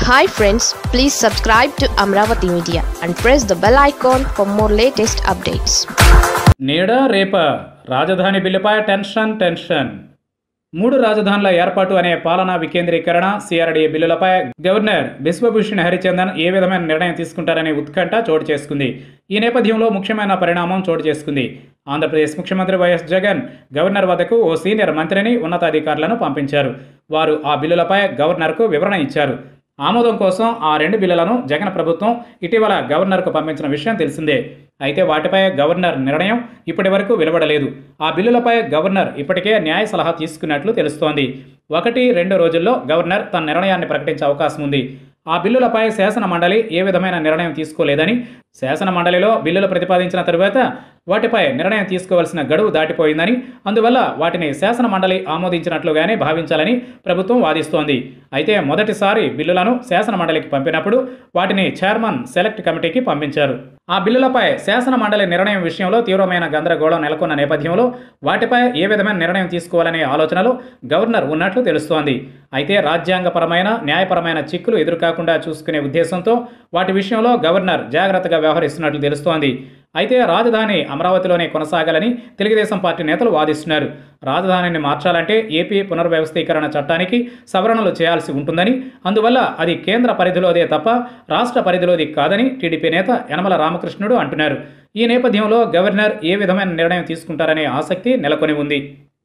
hi friends please subscribe to Amaravati media and press the bell icon for more latest updates నేడ రేప రాజధాని బిల్లుపై tension tension మూడు రాజధానుల ఏర్పాటు అనే పాలనా వికేంద్రీకరణ సిఆర్డీ బిల్లులపై గవర్నర్ బిశ్వభూషణ్ హరిచందన్ ఏ విధమైన నిర్ణయం తీసుకుంటారనే ఉత్కంఠ చోటు చేసుకుంది ఈ నేపథ్యంలో ముఖ్యమైన పరిణామం చోటు చేసుకుంది ఆంధ్రప్రదేశ్ ముఖ్యమంత్రి వైఎస్ జగన్ గవర్నర్ వద్దకు ఓ సీనియర్ మంత్రిని ఉన్నతాధికారులను పంపించారు వారు ఆ బిల్లులపై గవర్నర్కు వివరణ ఇచ్చారు ఆమోదం కోసం ఆ రెండు బిల్లులను జగన్ ప్రభుత్వం ఇటీవల గవర్నర్కు పంపించిన విషయం తెలిసిందే అయితే వాటిపై గవర్నర్ నిర్ణయం ఇప్పటి వరకు వెలువడలేదు ఆ బిల్లులపై గవర్నర్ ఇప్పటికే న్యాయ సలహా తీసుకున్నట్లు తెలుస్తోంది ఒకటి రెండు రోజుల్లో గవర్నర్ తన నిర్ణయాన్ని ప్రకటించే అవకాశం ఉంది ఆ బిల్లులపై శాసన మండలి ఏ విధమైన నిర్ణయం తీసుకోలేదని శాసన మండలిలో బిల్లులు ప్రతిపాదించిన తరువాత వాటిపై నిర్ణయం తీసుకోవాల్సిన గడువు దాటిపోయిందని అందువల్ల వాటిని శాసన మండలి ఆమోదించినట్లుగానే భావించాలని ప్రభుత్వం వాదిస్తోంది అయితే మొదటిసారి బిల్లులను శాసన మండలికి పంపినప్పుడు వాటిని చైర్మన్ సెలెక్ట్ కమిటీకి పంపించారు ఆ బిల్లులపై శాసన మండలి నిర్ణయం విషయంలో తీవ్రమైన గందరగోళం నెలకొన్న నేపథ్యంలో వాటిపై ఏ విధమైన నిర్ణయం తీసుకోవాలనే ఆలోచనలో గవర్నర్ ఉన్నట్లు తెలుస్తోంది అయితే రాజ్యాంగపరమైన న్యాయపరమైన చిక్కులు ఎదురుకాకుండా చూసుకునే ఉద్దేశంతో వాటి విషయంలో గవర్నర్ జాగ్రత్తగా వ్యవహరిస్తున్నట్లు తెలుస్తోంది అయితే రాజధాని అమరావతిలోనే కొనసాగాలని తెలుగుదేశం పార్టీ నేతలు వాదిస్తున్నారు రాజధానిని మార్చాలంటే ఏపీ పునర్వ్యవస్థీకరణ చట్టానికి సవరణలు చేయాల్సి ఉంటుందని అందువల్ల అది కేంద్ర పరిధిలోదే తప్ప రాష్ట్ర పరిధిలోది కాదని టీడీపీ నేత యనమల రామకృష్ణుడు అంటున్నారు ఈ నేపథ్యంలో గవర్నర్ ఏ విధమైన నిర్ణయం తీసుకుంటారనే ఆసక్తి నెలకొని ఉంది